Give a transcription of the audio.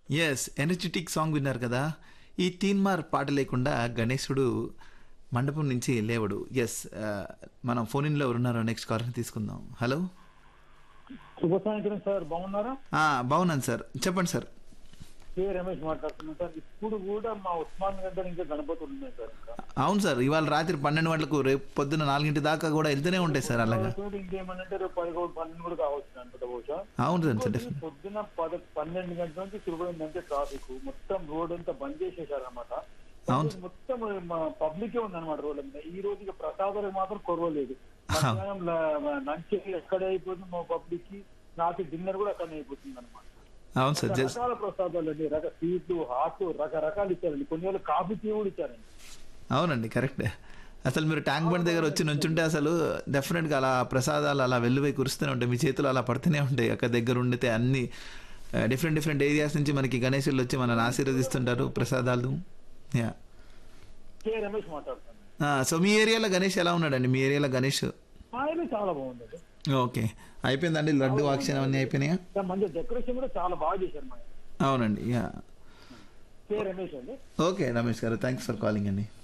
Yes energetic song విన్నారు కదా ఈ తీన్మార్ పాట లేకుండా గణేశుడు మండపం నుంచి లేవడు ఎస్ మనం ఫోన్ ఇన్లో ఎవరున్నారో నెక్స్ట్ కాల్ని తీసుకుందాం హలో శుభ సాయంత్రం సార్ బాగున్నారా ఆ, బాగున్నాను సార్ చెప్పండి సార్ కే రమేష్ మాట్లాడుతున్నాను సార్ ఇప్పుడు కూడా మా ఉస్మాన్ గడ్డ ఇంకా గణపతులు ఉన్నాయి సార్ ఇంకా అవును సార్ ఇవాళ రాత్రి పన్నెండు గంటలకు రేపు పొద్దున్న నాలుగింటి దాకా కూడా వెళ్తూనే ఉంటాయి సార్ అలాగా కాబట్టి ఇంకేమనంటే రేపు పదకొండు పన్నెండు కూడా కావచ్చు అనుకుంటా బహుశా అవును సార్ ఇంకోటి డెఫినెట్ పొద్దున పద పన్నెండు గంటల నుంచి తిరుగుతుందంటే ట్రాఫిక్ మొత్తం రోడ్ అంతా బంద్ చేసేసారు అనమాట అవును. మొత్తం మా పబ్లికే ఉందన్నమాట రోడ్ల మీద ఈ రోజు ఇక ప్రసాదాలకు మాత్రం కొరవలేదు మధ్యాహ్నం లంచ్ ఎక్కడ అయిపోతుంది మా పబ్లిక్ కి రాత్రి డిన్నర్ కూడా అక్కడ అయిపోతుంది అనమాట అవును సార్ జస్ట్ రకరకాల ప్రసాదాలు అండి రక స్వీట్లు హాట్ రకరకాలు ఇచ్చారండి కొన్ని వాళ్ళు కాఫీ టీ కూడా ఇచ్చారండి అవునండి కరెక్టే అసలు మీరు ట్యాంక్ బండ్ దగ్గర వచ్చి నుంచుంటే అసలు డెఫినెట్గా అలా ప్రసాదాలు అలా వెల్లువై కురుస్తూనే ఉంటాయి మీ చేతులు అలా పడుతూనే ఉంటాయి అక్కడ దగ్గర ఉండితే అన్ని డిఫరెంట్ డిఫరెంట్ ఏరియాస్ నుంచి మనకి గణేశులు వచ్చి మనల్ని ఆశీర్వదిస్తుంటారు ప్రసాదాలు యా కే రమేష్ మాట్లాడుతున్నాను సో మీ ఏరియాలో గణేష్ ఎలా ఉన్నాడండి మీ ఏరియాలో గణేష్ ఆయన చాలా బాగుందండి ఓకే అయిపోయిందండి లడ్డు వాక్షన్ అవన్నీ అయిపోయినాయా ఇంకా మంచి డెకరేషన్ కూడా చాలా బాగా చేశారు మా ఆయన. అవునండి యా కే రమేష్ అండి ఓకే రమేష్ గారు థ్యాంక్స్ ఫర్ కాలింగ్ అండి